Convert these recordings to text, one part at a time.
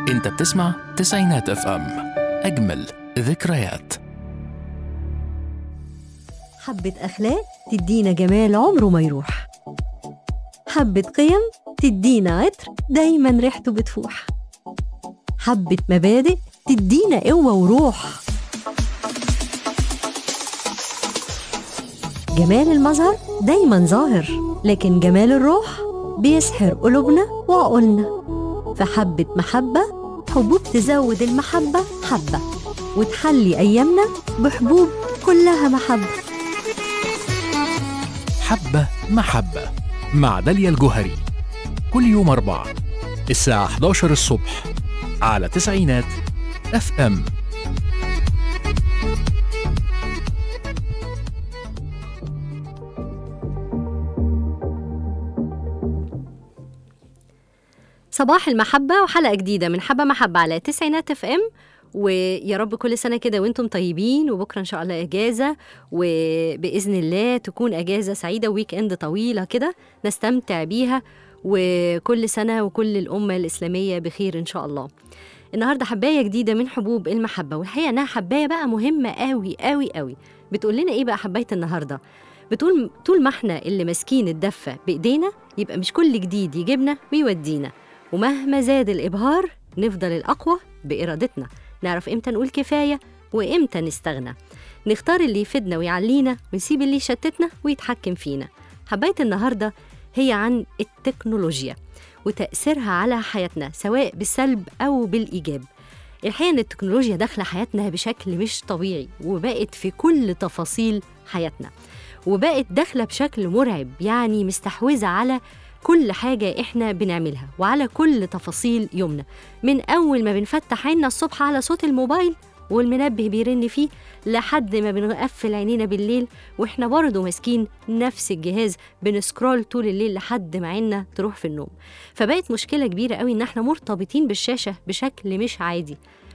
انت بتسمع تسعينات اف ام اجمل ذكريات حبة أخلاق تدينا جمال عمره ما يروح حبة قيم تدينا عطر دايما ريحته بتفوح حبة مبادئ تدينا قوة وروح جمال المظهر دايما ظاهر لكن جمال الروح بيسحر قلوبنا وعقولنا فحبة محبة حبوب تزود المحبة حبة وتحلي أيامنا بحبوب كلها محبة حبة محبة مع داليا الجوهري كل يوم أربعة الساعة 11 الصبح على تسعينات اف ام صباح المحبة وحلقة جديدة من حبة محبة على تسعينات اف ام ويا رب كل سنة كده وانتم طيبين وبكرة ان شاء الله اجازة وبإذن الله تكون اجازة سعيدة ويك اند طويلة كده نستمتع بيها وكل سنة وكل الأمة الإسلامية بخير إن شاء الله النهاردة حباية جديدة من حبوب المحبة والحقيقة إنها حباية بقى مهمة قوي قوي قوي بتقول لنا إيه بقى حباية النهاردة بتقول طول ما احنا اللي ماسكين الدفة بإيدينا يبقى مش كل جديد يجيبنا ويودينا ومهما زاد الإبهار نفضل الأقوى بإرادتنا نعرف إمتى نقول كفاية وإمتى نستغنى نختار اللي يفيدنا ويعلينا ونسيب اللي يشتتنا ويتحكم فينا حباية النهاردة هي عن التكنولوجيا وتأثيرها على حياتنا سواء بالسلب أو بالإيجاب الحقيقة إن التكنولوجيا داخلة حياتنا بشكل مش طبيعي وبقت في كل تفاصيل حياتنا وبقت داخلة بشكل مرعب يعني مستحوذة على كل حاجة إحنا بنعملها وعلى كل تفاصيل يومنا من أول ما بنفتح عيننا الصبح على صوت الموبايل والمنبه بيرن فيه لحد ما بنقفل عينينا بالليل واحنا برضه ماسكين نفس الجهاز بنسكرول طول الليل لحد ما عيننا تروح في النوم فبقت مشكله كبيره قوي ان احنا مرتبطين بالشاشه بشكل مش عادي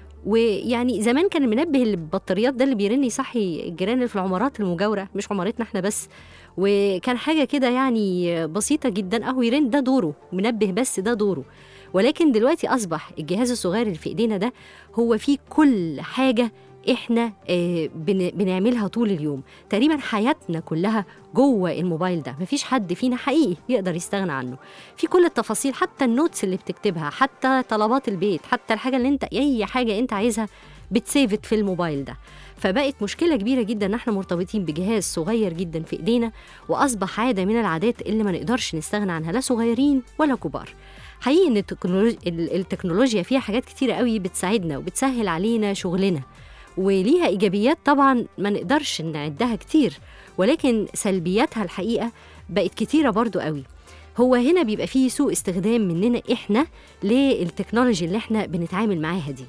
ويعني زمان كان المنبه اللي بالبطاريات ده اللي بيرن يصحي الجيران اللي في العمارات المجاوره مش عمارتنا احنا بس وكان حاجه كده يعني بسيطه جدا اهو يرن ده دوره منبه بس ده دوره ولكن دلوقتي اصبح الجهاز الصغير اللي في ايدينا ده هو فيه كل حاجه احنا آه بن بنعملها طول اليوم تقريبا حياتنا كلها جوه الموبايل ده مفيش حد فينا حقيقي يقدر يستغنى عنه في كل التفاصيل حتى النوتس اللي بتكتبها حتى طلبات البيت حتى الحاجه اللي انت اي حاجه انت عايزها بتسيفت في الموبايل ده فبقت مشكلة كبيرة جدا ان احنا مرتبطين بجهاز صغير جدا في ايدينا واصبح عادة من العادات اللي ما نقدرش نستغنى عنها لا صغيرين ولا كبار حقيقي ان التكنولوجيا, التكنولوجيا فيها حاجات كتيرة قوي بتساعدنا وبتسهل علينا شغلنا وليها ايجابيات طبعا ما نقدرش نعدها كتير ولكن سلبياتها الحقيقه بقت كتيره برضو قوي هو هنا بيبقى فيه سوء استخدام مننا احنا للتكنولوجي اللي احنا بنتعامل معاها دي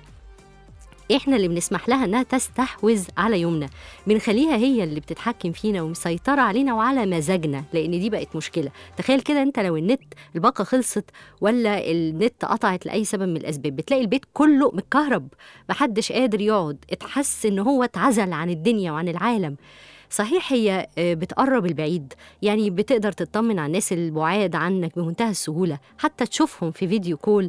احنا اللي بنسمح لها انها تستحوذ على يومنا بنخليها هي اللي بتتحكم فينا ومسيطره علينا وعلى مزاجنا لان دي بقت مشكله تخيل كده انت لو النت الباقه خلصت ولا النت قطعت لاي سبب من الاسباب بتلاقي البيت كله متكهرب محدش قادر يقعد اتحس ان هو اتعزل عن الدنيا وعن العالم صحيح هي بتقرب البعيد يعني بتقدر تطمن على الناس البعاد عنك بمنتهى السهولة حتى تشوفهم في فيديو كول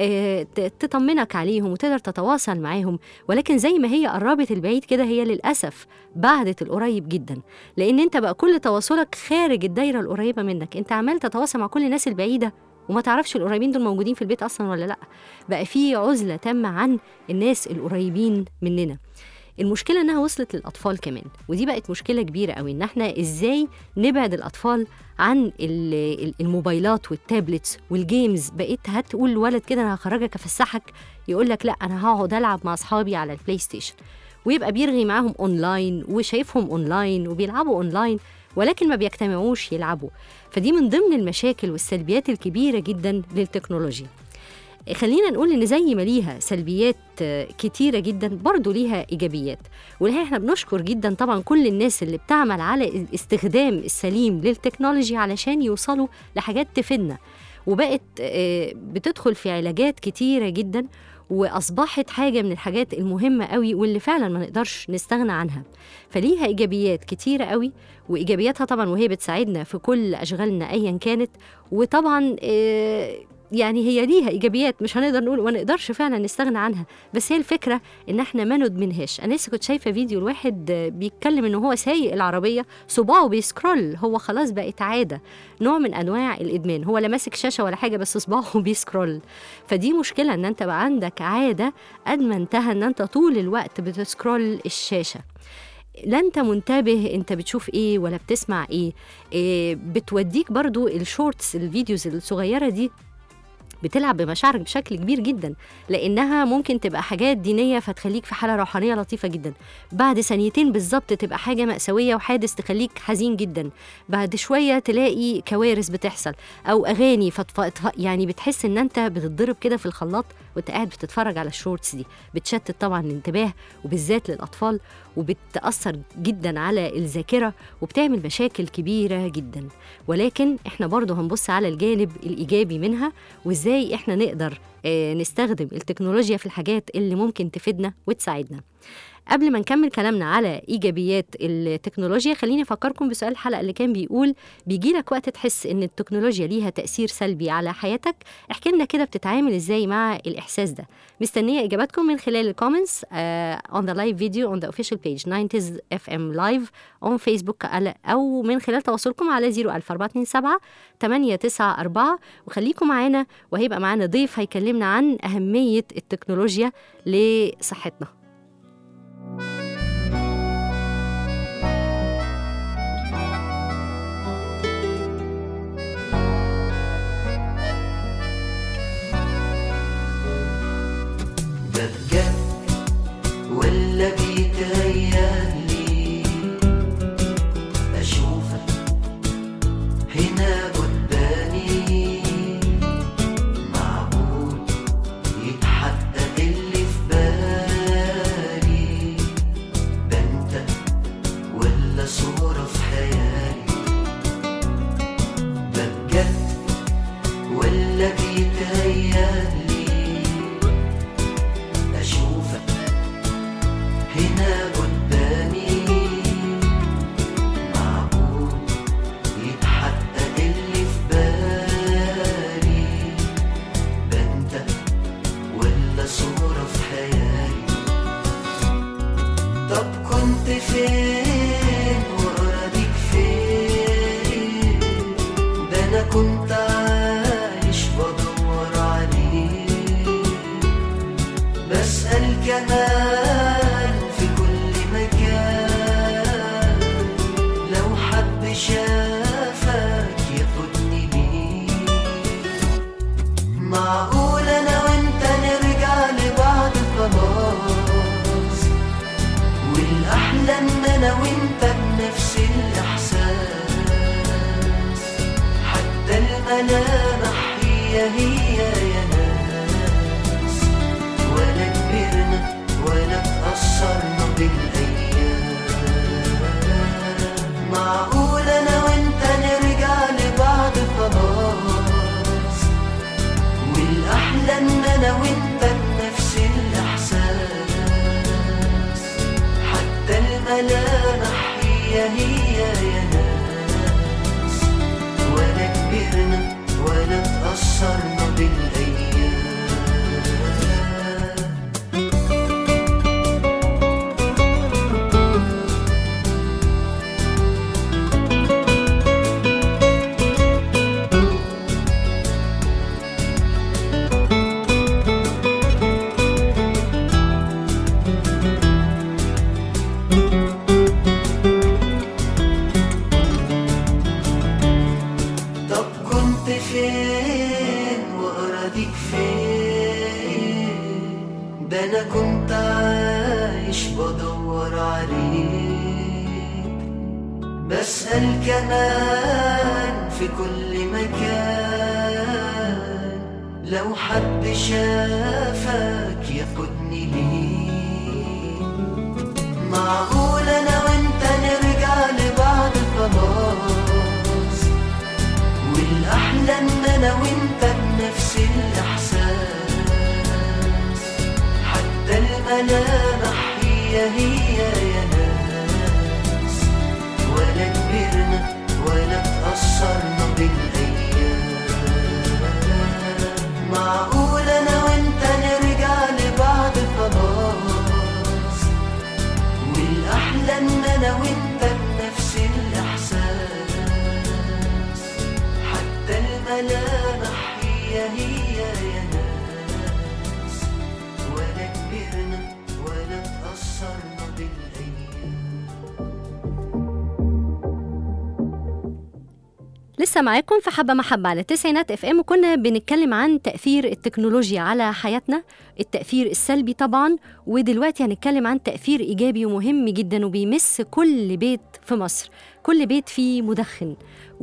تطمنك عليهم وتقدر تتواصل معاهم ولكن زي ما هي قربت البعيد كده هي للأسف بعدت القريب جدا لأن أنت بقى كل تواصلك خارج الدايرة القريبة منك أنت عمال تتواصل مع كل الناس البعيدة وما تعرفش القريبين دول موجودين في البيت أصلا ولا لأ بقى في عزلة تامة عن الناس القريبين مننا المشكله انها وصلت للاطفال كمان ودي بقت مشكله كبيره قوي ان احنا ازاي نبعد الاطفال عن الموبايلات والتابلتس والجيمز بقيت هتقول لولد كده انا هخرجك افسحك يقول لك لا انا هقعد العب مع اصحابي على البلاي ستيشن ويبقى بيرغي معاهم اونلاين وشايفهم اونلاين وبيلعبوا اونلاين ولكن ما بيجتمعوش يلعبوا فدي من ضمن المشاكل والسلبيات الكبيره جدا للتكنولوجيا خلينا نقول ان زي ما ليها سلبيات كتيره جدا برضو ليها ايجابيات والحقيقه احنا بنشكر جدا طبعا كل الناس اللي بتعمل على الاستخدام السليم للتكنولوجي علشان يوصلوا لحاجات تفيدنا وبقت بتدخل في علاجات كتيره جدا واصبحت حاجه من الحاجات المهمه قوي واللي فعلا ما نقدرش نستغنى عنها فليها ايجابيات كتيره قوي وايجابياتها طبعا وهي بتساعدنا في كل اشغالنا ايا كانت وطبعا يعني هي ليها ايجابيات مش هنقدر نقول وما نقدرش فعلا نستغنى عنها بس هي الفكره ان احنا ما ندمنهاش انا لسه كنت شايفه فيديو الواحد بيتكلم ان هو سايق العربيه صباعه بيسكرول هو خلاص بقت عاده نوع من انواع الادمان هو لا ماسك شاشه ولا حاجه بس صباعه بيسكرول فدي مشكله ان انت بقى عندك عاده ادمنتها ان انت طول الوقت بتسكرول الشاشه لا انت منتبه انت بتشوف ايه ولا بتسمع ايه, إيه بتوديك برضو الشورتس الفيديوز الصغيره دي بتلعب بمشاعرك بشكل كبير جدا لانها ممكن تبقى حاجات دينيه فتخليك في حاله روحانيه لطيفه جدا بعد ثانيتين بالظبط تبقى حاجه ماساويه وحادث تخليك حزين جدا بعد شويه تلاقي كوارث بتحصل او اغاني فتف... يعني بتحس ان انت بتتضرب كده في الخلاط وانت قاعد بتتفرج على الشورتس دي بتشتت طبعا الانتباه وبالذات للاطفال وبتاثر جدا على الذاكره وبتعمل مشاكل كبيره جدا ولكن احنا برضو هنبص على الجانب الايجابي منها وازاي احنا نقدر آه، نستخدم التكنولوجيا في الحاجات اللي ممكن تفيدنا وتساعدنا قبل ما نكمل كلامنا على ايجابيات التكنولوجيا خليني افكركم بسؤال الحلقه اللي كان بيقول بيجي لك وقت تحس ان التكنولوجيا ليها تاثير سلبي على حياتك احكي لنا كده بتتعامل ازاي مع الاحساس ده مستنيه اجاباتكم من خلال الكومنتس uh, on the live video on the official page 90s FM live on Facebook على- او من خلال تواصلكم على 01427 894 وخليكم معانا وهيبقى معانا ضيف هيكلمنا عن اهميه التكنولوجيا لصحتنا ده بجد ولا بيتهيألي أشوفك هنا قدامي معقول يتحقق اللي في بالي ده انت ولا صورة في خيالي ده بجد ولا بيتهيألي أشوفك هنا قدامي معقول يتحقق اللي في بالي ده انت ولا صورة في خيالي طب كنت فين وأراضيك فين ده أنا كنت عايش بدور عليك بسأل كمان في كل مكان لو حد شافك ياخدني ليه معقول انا وانت نرجع لبعض خلاص والاحلام انا وانت بنفس الاحساس حتى الملامح هي هي يا ناس ولا كبرنا ولا تأثرنا بالأيام معقول أنا وأنت نرجع لبعض خلاص والأحلام أنا وأنت بنفس الإحساس حتى الملامح هي هي يا ناس ولا كبرنا ولا تأثرنا بالأيام طب كنت فين وأراضيك فين ده أنا كنت عايش بدور عليك بسأل كمان في كل مكان لو حد شافك ياخدني ليه معقول أنا وأنت نرجع لبعض خلاص والأحلام أنا وأنت بنفس الإحساس حتى الملامح هي هي يا ناس ولا كبرنا ولا تأثرنا بالأيام الملامح هي هي يا ناس ولا كبرنا ولا تأثرنا بالأيام لسه معاكم في حبة محبة على تسعينات اف ام وكنا بنتكلم عن تأثير التكنولوجيا على حياتنا التأثير السلبي طبعا ودلوقتي هنتكلم عن تأثير إيجابي ومهم جدا وبيمس كل بيت في مصر كل بيت فيه مدخن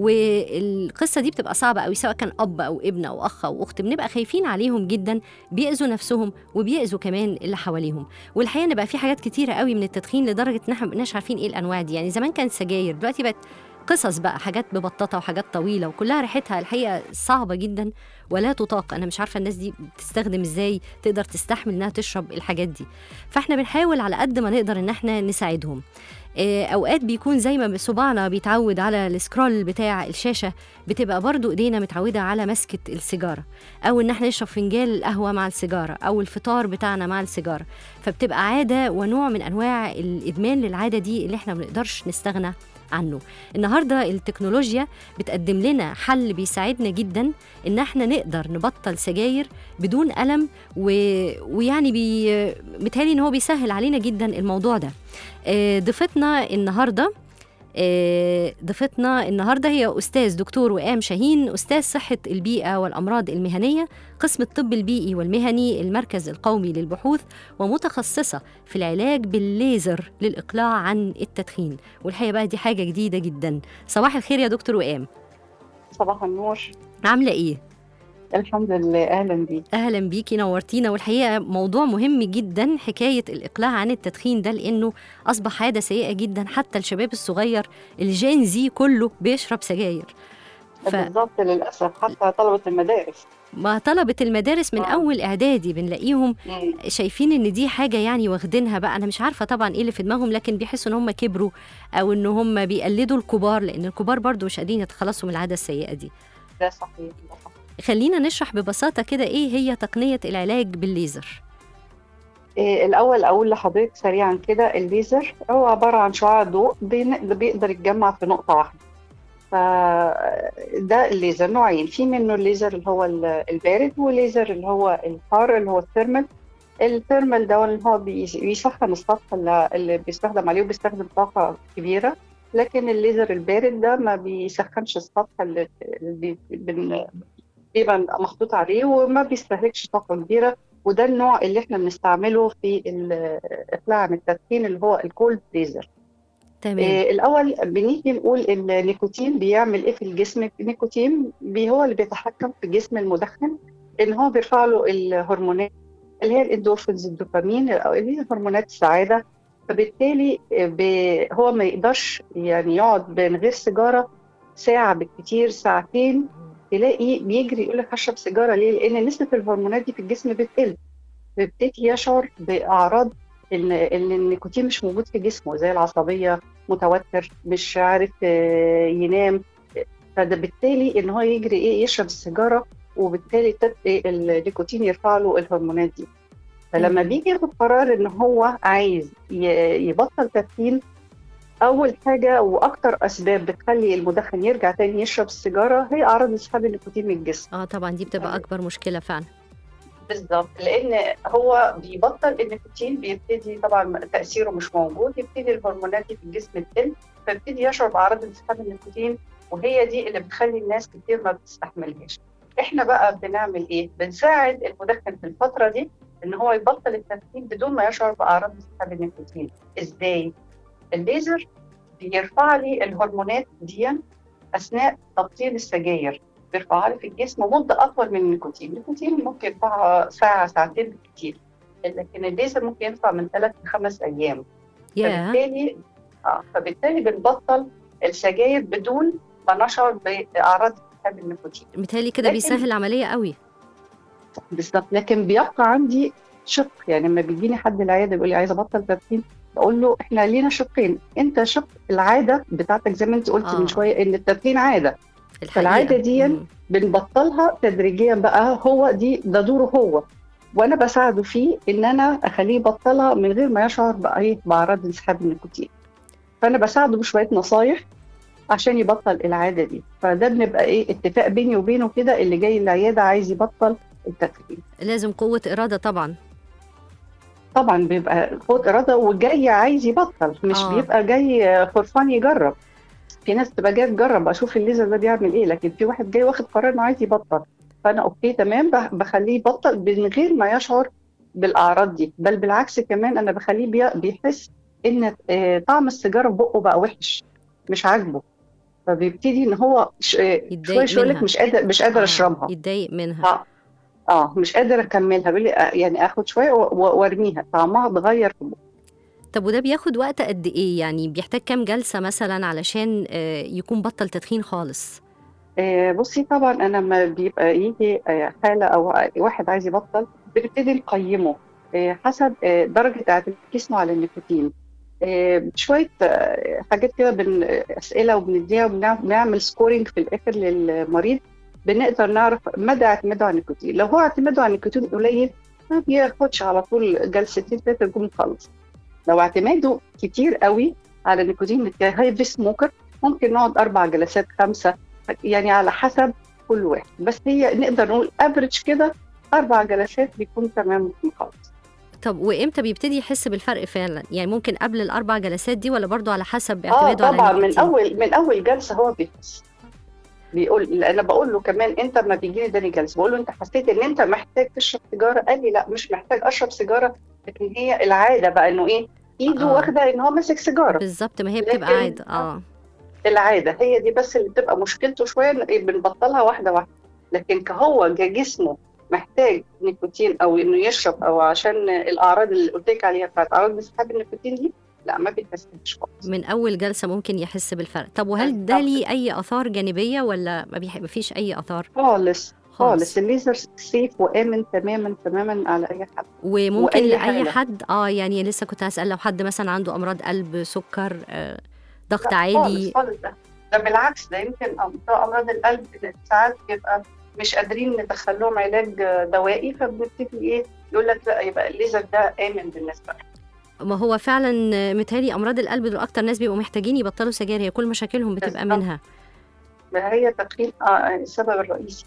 والقصة دي بتبقى صعبة قوي سواء كان أب أو ابن أو أخ أو أخت بنبقى خايفين عليهم جدا بيأذوا نفسهم وبيأذوا كمان اللي حواليهم والحقيقة إن بقى في حاجات كتيرة قوي من التدخين لدرجة إن احنا مبقناش عارفين إيه الأنواع دي يعني زمان كانت سجاير دلوقتي بقت قصص بقى حاجات ببطاطا وحاجات طويله وكلها ريحتها الحقيقه صعبه جدا ولا تطاق انا مش عارفه الناس دي بتستخدم ازاي تقدر تستحمل انها تشرب الحاجات دي فاحنا بنحاول على قد ما نقدر ان احنا نساعدهم آه، اوقات بيكون زي ما صباعنا بيتعود على السكرول بتاع الشاشه بتبقى برضو ايدينا متعوده على مسكه السيجاره او ان احنا نشرب فنجان القهوه مع السيجاره او الفطار بتاعنا مع السيجاره فبتبقى عاده ونوع من انواع الادمان للعاده دي اللي احنا ما بنقدرش نستغنى عنه النهارده التكنولوجيا بتقدم لنا حل بيساعدنا جدا ان احنا نقدر نبطل سجاير بدون الم و... ويعني بي... متهيألي ان هو بيسهل علينا جدا الموضوع ده آه، ضيفتنا النهارده آه، ضيفتنا النهارده هي استاذ دكتور وئام شاهين استاذ صحه البيئه والامراض المهنيه قسم الطب البيئي والمهني المركز القومي للبحوث ومتخصصه في العلاج بالليزر للاقلاع عن التدخين والحقيقه بقى دي حاجه جديده جدا صباح الخير يا دكتور وئام صباح النور عامله ايه الحمد لله اهلا بيك اهلا بيكي نورتينا والحقيقه موضوع مهم جدا حكايه الاقلاع عن التدخين ده لانه اصبح عاده سيئه جدا حتى الشباب الصغير الجين زي كله بيشرب سجاير ف- بالظبط للاسف حتى طلبه المدارس ما طلبة المدارس من آه. أول إعدادي بنلاقيهم مم. شايفين إن دي حاجة يعني واخدينها بقى أنا مش عارفة طبعا إيه اللي في دماغهم لكن بيحسوا إن هم كبروا أو إن هم بيقلدوا الكبار لأن الكبار برضو مش قادرين يتخلصوا من العادة السيئة دي ده صحيح ده صحيح. خلينا نشرح ببساطة كده إيه هي تقنية العلاج بالليزر إيه الاول اقول لحضرتك سريعا كده الليزر هو عباره عن شعاع ضوء بين- بيقدر يتجمع في نقطه واحده فده الليزر نوعين في منه الليزر اللي هو ال- البارد وليزر اللي هو الحار اللي هو الثيرمال الثيرمال ده اللي هو بيس- بيسخن السطح اللي اللي بيستخدم عليه وبيستخدم طاقة كبيرة لكن الليزر البارد ده ما بيسخنش السطح اللي اللي بي- بن- بيبقى محطوط عليه وما بيستهلكش طاقة كبيرة وده النوع اللي احنا بنستعمله في الإقلاع عن التدخين اللي هو الكولد ليزر تمام إيه الأول بنيجي نقول إن النيكوتين بيعمل إيه في الجسم؟ النيكوتين بي هو اللي بيتحكم في جسم المدخن إن هو بيرفع له الهرمونات اللي هي الاندورفينز الدوبامين أو اللي هي هرمونات السعادة فبالتالي ب- هو ما يقدرش يعني يقعد من غير سيجارة ساعة بالكتير ساعتين تلاقي بيجري يقول لك هشرب سيجارة ليه؟ لأن نسبة الهرمونات دي في الجسم بتقل بيبتدي يشعر بأعراض إن إن النيكوتين مش موجود في جسمه زي العصبية متوتر مش عارف آه، ينام فده بالتالي ان هو يجري ايه يشرب السيجاره وبالتالي تت- إيه النيكوتين يرفع له الهرمونات دي فلما مم. بيجي ياخد قرار ان هو عايز ي- يبطل تدخين اول حاجه واكتر اسباب بتخلي المدخن يرجع تاني يشرب السيجاره هي اعراض انسحاب النيكوتين من الجسم اه طبعا دي بتبقى تمام. أكبر مشكلة فعلا بالظبط لان هو بيبطل النيكوتين بيبتدي طبعا تاثيره مش موجود يبتدي الهرمونات دي في الجسم تقل فيبتدي يشعر باعراض انسحاب النيكوتين وهي دي اللي بتخلي الناس كتير ما بتستحملهاش احنا بقى بنعمل ايه بنساعد المدخن في الفتره دي ان هو يبطل التدخين بدون ما يشعر باعراض انسحاب النيكوتين ازاي الليزر بيرفع لي الهرمونات دي اثناء تبطيل السجاير بيرفعها لي في الجسم مده اطول من النيكوتين، النيكوتين ممكن يرفعها ساعه ساعتين بالكثير لكن الليزر ممكن يرفع من ثلاث لخمس ايام يا فبالتالي اه فبالتالي بنبطل السجاير بدون ما نشعر باعراض انسحاب النيكوتين متهيألي كده لكن- بيسهل العملية قوي بالظبط لكن بيبقى عندي شق يعني لما بيجيني حد العياده يقول لي عايزه ابطل تدخين بقول له احنا لينا شقين انت شق العاده بتاعتك زي ما انت قلت آه. من شويه ان التدخين عاده الحقيقة فالعادة دي مم. بنبطلها تدريجيا بقى هو دي ده دوره هو وانا بساعده فيه ان انا اخليه يبطلها من غير ما يشعر باي باعراض انسحاب النيكوتين فانا بساعده بشويه نصايح عشان يبطل العاده دي فده بنبقى ايه اتفاق بيني وبينه كده اللي جاي العياده عايز يبطل التدخين لازم قوه اراده طبعا طبعا بيبقى قوه اراده وجاي عايز يبطل مش آه. آه. بيبقى جاي فرفان يجرب في ناس تبقى جايه تجرب اشوف الليزر ده بيعمل ايه لكن في واحد جاي واخد قرار انه عايز يبطل فانا اوكي تمام بخ- بخليه يبطل من غير ما يشعر بالاعراض دي بل بالعكس كمان انا بخليه بي- بيحس ان آه، طعم السيجاره في بقه بقى وحش مش عاجبه فبيبتدي ان هو ش- آه، يتضايق شويه شويه يقول لك منها. مش قادر مش قادر آه، اشربها يتضايق منها اه اه مش قادر اكملها بيقول لي آه، يعني اخد شويه و- و- وارميها طعمها اتغير في بقه طب وده بياخد وقت قد ايه يعني بيحتاج كام جلسه مثلا علشان آه، يكون بطل تدخين خالص آه، بصي طبعا انا لما بيبقى يجي آه، حاله او واحد عايز يبطل بنبتدي نقيمه آه، حسب آه، درجه اعتماد جسمه على النيكوتين آه، شويه آه، حاجات كده بن اسئله وبنديها وبنعمل سكورينج في الاخر للمريض بنقدر نعرف مدى اعتماده على النيكوتين لو هو اعتماده على النيكوتين قليل ما بياخدش على طول جلستين ثلاثه نكون مخلص لو اعتماده كتير قوي على النيكوتين هيفي سموكر ممكن نقعد اربع جلسات خمسه يعني على حسب كل واحد بس هي نقدر نقول افريج كده اربع جلسات بيكون تمام ممكن خالص طب وامتى بيبتدي يحس بالفرق فعلا يعني ممكن قبل الاربع جلسات دي ولا برضو على حسب اه اعتماده على طبعا من النيكوتين؟ اول من اول جلسه هو بيحس بيقول انا بقول له كمان انت لما بيجي لي تاني جلسه بقول له انت حسيت ان انت محتاج تشرب سيجاره قال لي لا مش محتاج اشرب سيجاره لكن هي العاده بقى انه ايه ايده آه. واخده ان هو ماسك سيجاره بالظبط ما هي بتبقى لكن- عاده اه العاده هي دي بس اللي بتبقى مشكلته شويه إن إيه بنبطلها واحده واحده لكن كهو جسمه محتاج نيكوتين او انه يشرب او عشان الاعراض اللي قلت لك عليها بتاعت اعراض انسحاب النيكوتين دي لا ما بيتحسش خالص من اول جلسه ممكن يحس بالفرق طب وهل ده بالظبط. ليه اي اثار جانبيه ولا ما بيح- ما فيش اي اثار خالص خالص خالص الليزر سيف وامن تماما تماما على اي حد وممكن وأي لاي حالة. حد اه يعني لسه كنت هسال لو حد مثلا عنده امراض قلب سكر آه ضغط لا عالي خالص خالص ده ده بالعكس ده يمكن بتوع امراض القلب ساعات بيبقى مش قادرين ندخل لهم علاج دوائي فبنبتدي ايه يقول لك لا يبقى الليزر ده امن بالنسبه لك ما هو فعلا آه، متهيألي امراض القلب دول اكتر ناس بيبقوا محتاجين يبطلوا سجاير هي كل مشاكلهم بتبقى بالظبط. منها هي تدخين آه السبب الرئيسي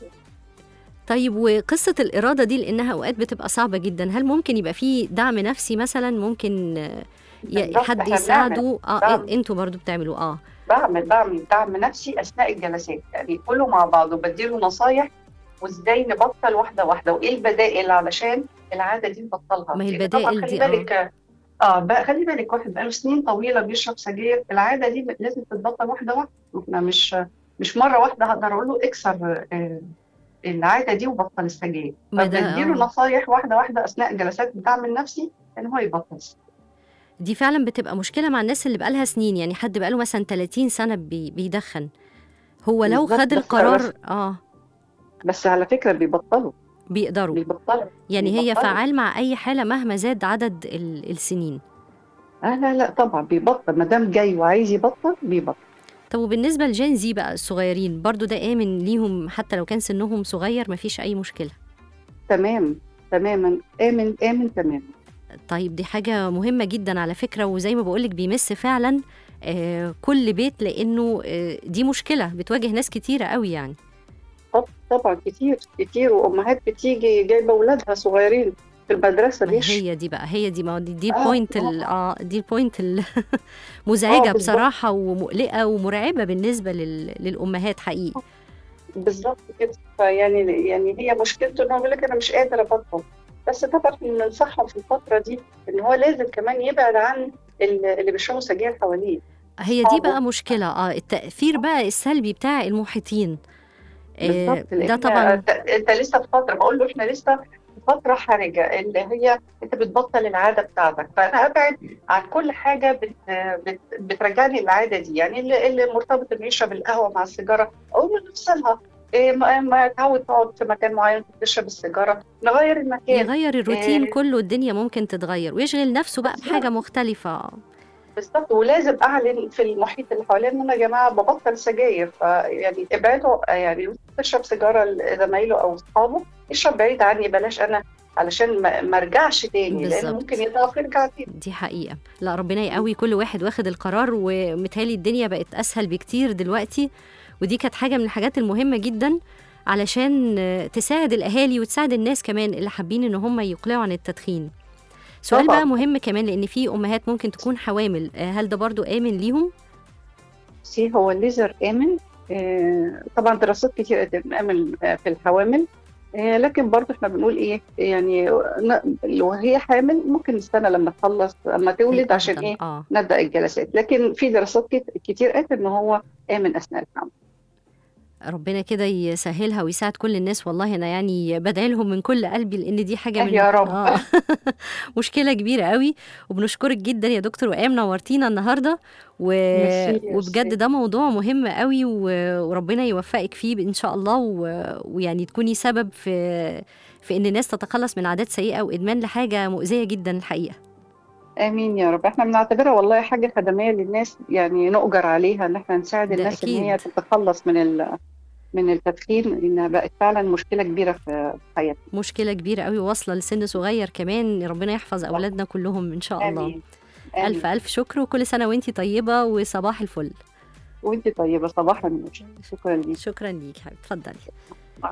طيب وقصة الإرادة دي لأنها أوقات بتبقى صعبة جدا هل ممكن يبقى في دعم نفسي مثلا ممكن آه، ي- بالظبط، حد إحنا يساعده اه دعم. إن- انتوا برضو بتعملوا اه بعمل بعمل دعم نفسي اثناء الجلسات يعني كله مع بعض وبديله نصايح وازاي نبطل واحده واحده وايه البدائل علشان العاده دي نبطلها ما هي لأن طبعاً البدائل خلي دي، آه. بالك اه بقى خلي بالك واحد بقاله سنين طويله بيشرب سجاير العاده دي لازم تتبطل واحده واحده احنا مش مش مره واحده هقدر اقول له اكسر آه العاده دي وبطل السجاير ما ده، فبديله آه. نصايح واحده واحده اثناء جلسات الدعم النفسي ان هو يبطل السجاير. دي فعلا بتبقى مشكلة مع الناس اللي بقالها سنين يعني حد بقاله مثلا 30 سنة بي بيدخن هو لو بالظبط، خد بس- القرار بس- اه بس على فكره بيبطلوا بيقدروا بيبطلوا يعني هي بيبطلوا. فعال مع أي حالة مهما زاد عدد ال- السنين آه لا لا طبعا بيبطل ما دام جاي وعايز يبطل بيبطل طب وبالنسبة لجين زي بقى الصغيرين برضو ده آمن ليهم حتى لو كان سنهم صغير مفيش أي مشكلة تمام تماما امن امن تماما طيب دي حاجة مهمة جدا على فكرة وزي ما بقولك بيمس فعلا آه كل بيت لأنه آه دي مشكلة بتواجه ناس كتيرة قوي يعني طب طبعا كتير كتير وامهات بتيجي جايبه اولادها صغيرين في المدرسه ما ليش هي دي بقى هي دي ما هو دي, دي آه، البوينت ال- اه دي البوينت المزعجة آه، بالظبط. بصراحة ومقلقة ومرعبة بالنسبة لل... للأمهات حقيقي بالظبط كده فيعني يعني هي مشكلته ان هو بيقول لك انا مش قادر ابطل بس طبعا بننصحهم في الفتره دي ان هو لازم كمان يبعد عن ال- اللي بيشربوا سجاير حواليه هي دي صعبة. بقى مشكلة اه التأثير بقى السلبي بتاع المحيطين آه بالظبط ده لأن طبعا انت انت لسه في فتره بقول له احنا لسه في فتره حرجه اللي هي انت بتبطل العاده بتاعتك فانا ابعد عن كل حاجه بت بت بترجعني العاده دي يعني اللي, اللي مرتبط انه يشرب القهوه مع السيجاره اقول له نفصلها إيه ما, ما تعود تقعد في مكان معين تشرب السيجاره نغير المكان يغير الروتين آه. كله الدنيا ممكن تتغير ويشغل نفسه بقى بالظبط. بحاجة مختلفة بالظبط ولازم اعلن في المحيط اللي حواليا ان انا يا جماعه ببطل سجاير فيعني ابعدوا يعني تشرب سيجاره لزمايله او اصحابه اشرب بعيد عني بلاش انا علشان ما ما ارجعش تاني لان بالظبط. ممكن يضعف يرجع تاني دي حقيقة لا ربنا يقوي كل واحد واخد القرار ومتهيألي الدنيا بقت أسهل بكتير دلوقتي ودي كانت حاجة من الحاجات المهمة جدا علشان آه، تساعد الأهالي وتساعد الناس كمان اللي حابين إن هم يقلعوا عن التدخين سؤال طبعاً. بقى مهم كمان لأن في أمهات ممكن تكون حوامل آه، هل ده برضو آمن ليهم؟ سي هو الليزر آمن آه، طبعا دراسات كتير قد آمن آه، في الحوامل آه، لكن برضه احنا بنقول ايه يعني ن- لو هي حامل ممكن نستنى لما تخلص لما تولد عشان الأفضل. ايه آه نبدا الجلسات لكن في دراسات كت- كتير قالت ان هو امن اثناء الحمل ربنا كده يسهلها ويساعد كل الناس والله انا يعني بدعي لهم من كل قلبي لان دي حاجه آه من يا رب. آه. مشكله كبيره قوي وبنشكرك جدا يا دكتور وئام نورتينا النهارده و... ميرسي، وبجد ميرسي. ده موضوع مهم قوي و... وربنا يوفقك فيه ان شاء الله و... ويعني تكوني سبب في في ان الناس تتخلص من عادات سيئه وادمان لحاجه مؤذيه جدا الحقيقه امين يا رب احنا بنعتبرها والله حاجه خدميه للناس يعني نؤجر عليها ان احنا نساعد ده الناس ان هي أكيد. تتخلص من ال من التدخين انها بقت فعلا مشكله كبيره في حياتنا مشكله كبيره قوي واصله لسن صغير كمان ربنا يحفظ اولادنا كلهم ان شاء الله امين آمين. الف الف شكر وكل سنه وانتي طيبه وصباح الفل وانت طيبه صباح النور شكرا ليك شكرا ليك حبيبي اتفضلي مع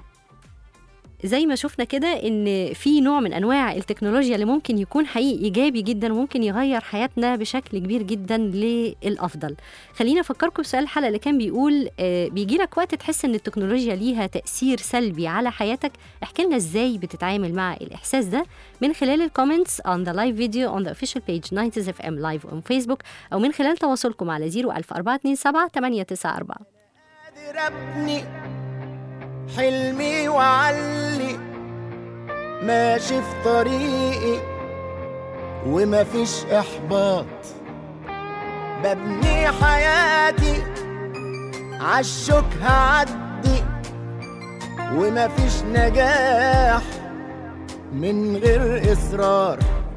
زي ما شفنا كده ان في نوع من انواع التكنولوجيا اللي ممكن يكون حقيقي ايجابي جدا وممكن يغير حياتنا بشكل كبير جدا للافضل خلينا افكركم بسؤال الحلقه اللي كان بيقول آه بيجي لك وقت تحس ان التكنولوجيا ليها تاثير سلبي على حياتك احكي لنا ازاي بتتعامل مع الاحساس ده من خلال الكومنتس on the live video on the official page 90s FM live on Facebook او من خلال تواصلكم على 01427 894 قادر ابني حلمي وعلي ماشي في طريقي ومفيش احباط ببني حياتي عالشوك هعدي ومفيش نجاح من غير اصرار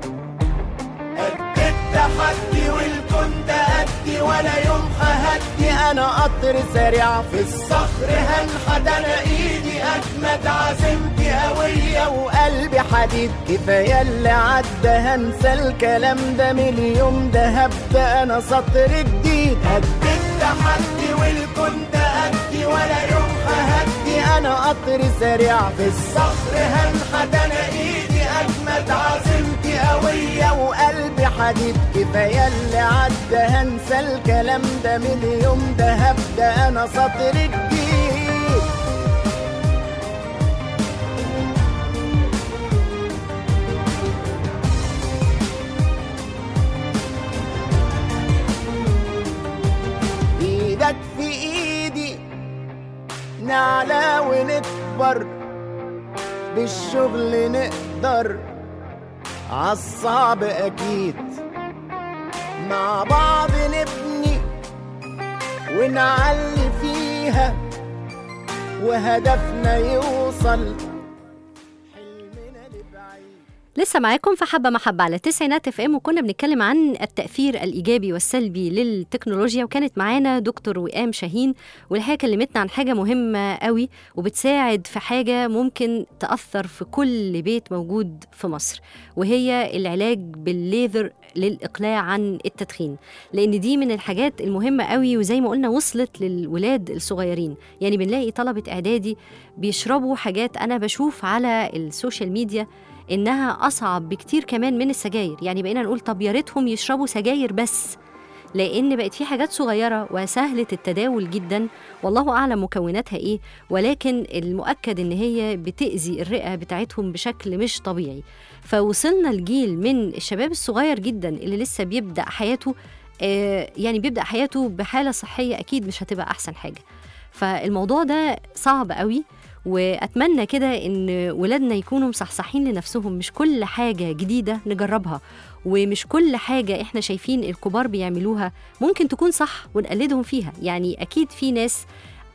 قد التحدي والكون ده قدي ولا يوم ههدي انا قطر سريع في الصخر هنحت انا ايدي اجمد عزيمتي هوية وقلبي حديد كفاية اللي عدى هنسى الكلام ده من اليوم ده هبدأ انا سطر جديد قد التحدي والكون ده قدي ولا يوم ههدي انا قطر سريع في الصخر هنحت انا ايدي اجمد عزيمتي قوية وقلبي حديد كفاية اللي عدى هنسى الكلام ده من اليوم ده هبدأ انا سطر جديد ايدك في ايدي نعلى ونكبر بالشغل نقدر عالصعب اكيد مع بعض نبني ونعلي فيها وهدفنا يوصل حلمنا لبعيد لسه معاكم في حبة محبة على تسعينات اف ام وكنا بنتكلم عن التأثير الإيجابي والسلبي للتكنولوجيا وكانت معانا دكتور وئام شاهين والحقيقة كلمتنا عن حاجة مهمة قوي وبتساعد في حاجة ممكن تأثر في كل بيت موجود في مصر وهي العلاج بالليزر للإقلاع عن التدخين لأن دي من الحاجات المهمة قوي وزي ما قلنا وصلت للولاد الصغيرين يعني بنلاقي طلبة إعدادي بيشربوا حاجات أنا بشوف على السوشيال ميديا انها اصعب بكتير كمان من السجاير يعني بقينا نقول طب يا ريتهم يشربوا سجاير بس لان بقت في حاجات صغيره وسهله التداول جدا والله اعلم مكوناتها ايه ولكن المؤكد ان هي بتاذي الرئه بتاعتهم بشكل مش طبيعي فوصلنا لجيل من الشباب الصغير جدا اللي لسه بيبدا حياته آه يعني بيبدا حياته بحاله صحيه اكيد مش هتبقى احسن حاجه فالموضوع ده صعب قوي واتمنى كده ان ولادنا يكونوا مصحصحين لنفسهم مش كل حاجه جديده نجربها ومش كل حاجه احنا شايفين الكبار بيعملوها ممكن تكون صح ونقلدهم فيها يعني اكيد في ناس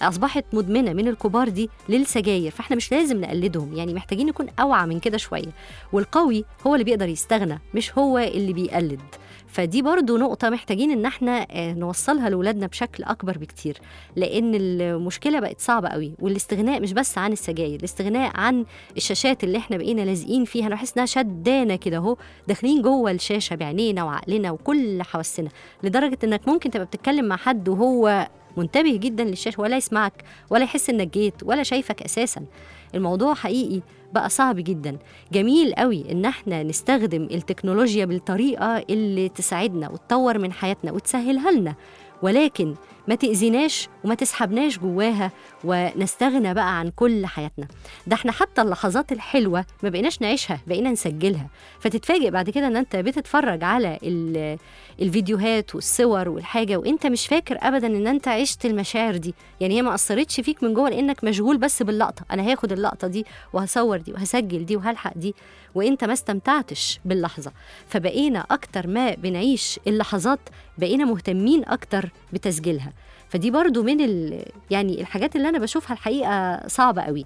اصبحت مدمنه من الكبار دي للسجاير فاحنا مش لازم نقلدهم يعني محتاجين نكون اوعى من كده شويه والقوي هو اللي بيقدر يستغنى مش هو اللي بيقلد فدي برضو نقطة محتاجين إن احنا آه، نوصلها لأولادنا بشكل أكبر بكتير لأن المشكلة بقت صعبة قوي والاستغناء مش بس عن السجاير الاستغناء عن الشاشات اللي احنا بقينا لازقين فيها أنا بحس إنها شدانا كده أهو داخلين جوه الشاشة بعينينا وعقلنا وكل حواسنا لدرجة إنك ممكن تبقى بتتكلم مع حد وهو منتبه جدا للشاشة ولا يسمعك ولا يحس إنك جيت ولا شايفك أساسا الموضوع حقيقي بقى صعب جدا جميل قوي ان احنا نستخدم التكنولوجيا بالطريقه اللي تساعدنا وتطور من حياتنا وتسهلها لنا ولكن ما تأذيناش وما تسحبناش جواها ونستغنى بقى عن كل حياتنا ده احنا حتى اللحظات الحلوة ما بقيناش نعيشها بقينا نسجلها فتتفاجئ بعد كده ان انت بتتفرج على ال- الفيديوهات والصور والحاجة وانت مش فاكر ابدا ان انت عشت المشاعر دي يعني هي ما اثرتش فيك من جوه لانك مشغول بس باللقطة انا هاخد اللقطة دي وهصور دي وهسجل دي وهلحق دي وانت ما استمتعتش باللحظة فبقينا اكتر ما بنعيش اللحظات بقينا مهتمين اكتر بتسجيلها فدي برضو من ال... يعني الحاجات اللي انا بشوفها الحقيقه صعبه قوي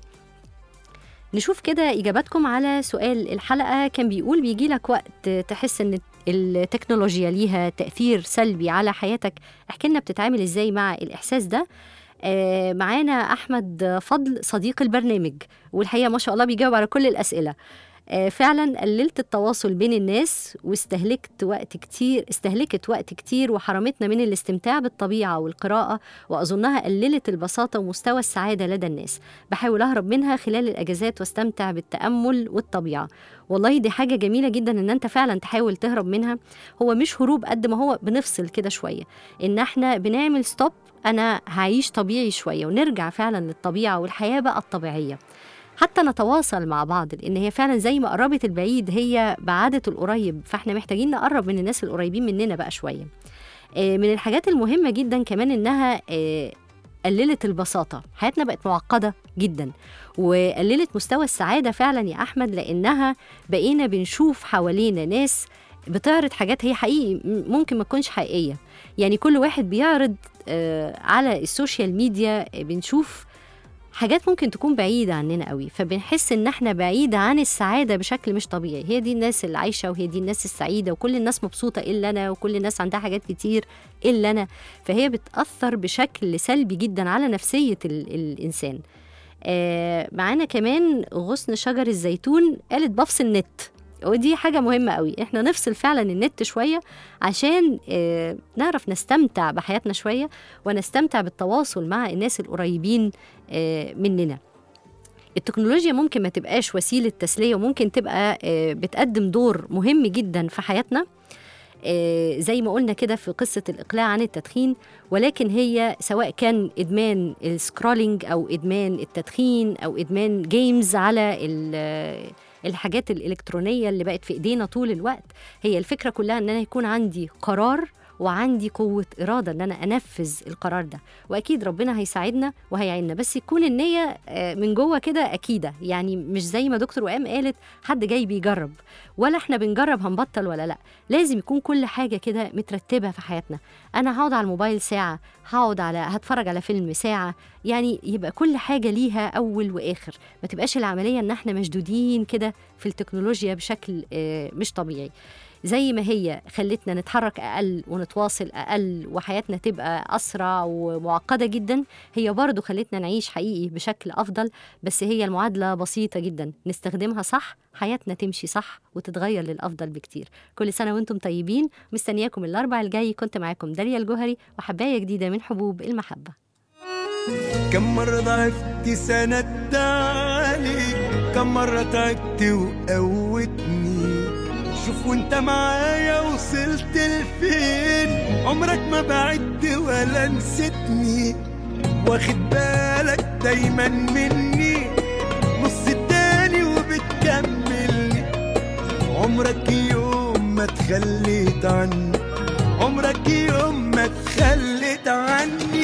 نشوف كده اجاباتكم على سؤال الحلقه كان بيقول بيجي لك وقت تحس ان التكنولوجيا ليها تاثير سلبي على حياتك احكي لنا بتتعامل ازاي مع الاحساس ده آه، معانا احمد فضل صديق البرنامج والحقيقه ما شاء الله بيجاوب على كل الاسئله آه، فعلا قللت التواصل بين الناس واستهلكت وقت كتير استهلكت وقت كتير وحرمتنا من الاستمتاع بالطبيعة والقراءة وأظنها قللت البساطة ومستوى السعادة لدى الناس بحاول أهرب منها خلال الأجازات واستمتع بالتأمل والطبيعة والله دي حاجة جميلة جدا إن أنت فعلا تحاول تهرب منها هو مش هروب قد ما هو بنفصل كده شوية إن احنا بنعمل ستوب أنا هعيش طبيعي شوية ونرجع فعلا للطبيعة والحياة بقى الطبيعية حتى نتواصل مع بعض لان هي فعلا زي ما قربت البعيد هي بعدت القريب فاحنا محتاجين نقرب من الناس القريبين مننا بقى شويه آه، من الحاجات المهمه جدا كمان انها آه، قللت البساطه حياتنا بقت معقده جدا وقللت مستوى السعاده فعلا يا احمد لانها بقينا بنشوف حوالينا ناس بتعرض حاجات هي حقيقي م- ممكن ما تكونش حقيقيه يعني كل واحد بيعرض آه، على السوشيال ميديا آه، بنشوف حاجات ممكن تكون بعيدة عننا قوي فبنحس ان احنا بعيدة عن السعادة بشكل مش طبيعي هي دي الناس اللي عايشة وهي دي الناس السعيدة وكل الناس مبسوطة إلا أنا وكل الناس عندها حاجات كتير إلا أنا فهي بتأثر بشكل سلبي جدا على نفسية ال- الإنسان آه معانا كمان غصن شجر الزيتون قالت بفصل النت ودي حاجة مهمة قوي احنا نفصل فعلا النت شوية عشان آه نعرف نستمتع بحياتنا شوية ونستمتع بالتواصل مع الناس القريبين آه، مننا التكنولوجيا ممكن ما تبقاش وسيلة تسلية وممكن تبقى آه، بتقدم دور مهم جدا في حياتنا آه، زي ما قلنا كده في قصة الإقلاع عن التدخين ولكن هي سواء كان إدمان السكرولينج أو إدمان التدخين أو إدمان جيمز على ال- الحاجات الإلكترونية اللي بقت في إيدينا طول الوقت هي الفكرة كلها إن أنا يكون عندي قرار وعندي قوة إرادة إن أنا أنفذ القرار ده وأكيد ربنا هيساعدنا وهيعيننا بس يكون النية آه، من جوه كده أكيدة يعني مش زي ما دكتور وئام قالت حد جاي بيجرب ولا احنا بنجرب هنبطل ولا لا لازم يكون كل حاجة كده مترتبة في حياتنا أنا هقعد على الموبايل ساعة هقعد على هتفرج على فيلم ساعة يعني يبقى كل حاجة ليها أول وآخر ما تبقاش العملية إن احنا مشدودين كده في التكنولوجيا بشكل آه، مش طبيعي زي ما هي خلتنا نتحرك أقل ونتواصل أقل وحياتنا تبقى أسرع ومعقدة جدا هي برضو خلتنا نعيش حقيقي بشكل أفضل بس هي المعادلة بسيطة جدا نستخدمها صح حياتنا تمشي صح وتتغير للأفضل بكتير كل سنة وانتم طيبين مستنياكم الأربع الجاي كنت معاكم داليا الجوهري وحباية جديدة من حبوب المحبة كم مرة ضعفت سندت عليك كم مرة تعبت وقوتني شوف وانت معايا وصلت لفين عمرك ما بعدت ولا نسيتني واخد بالك دايما مني نص التاني وبتكملني عمرك يوم ما تخليت عني عمرك يوم ما تخليت عني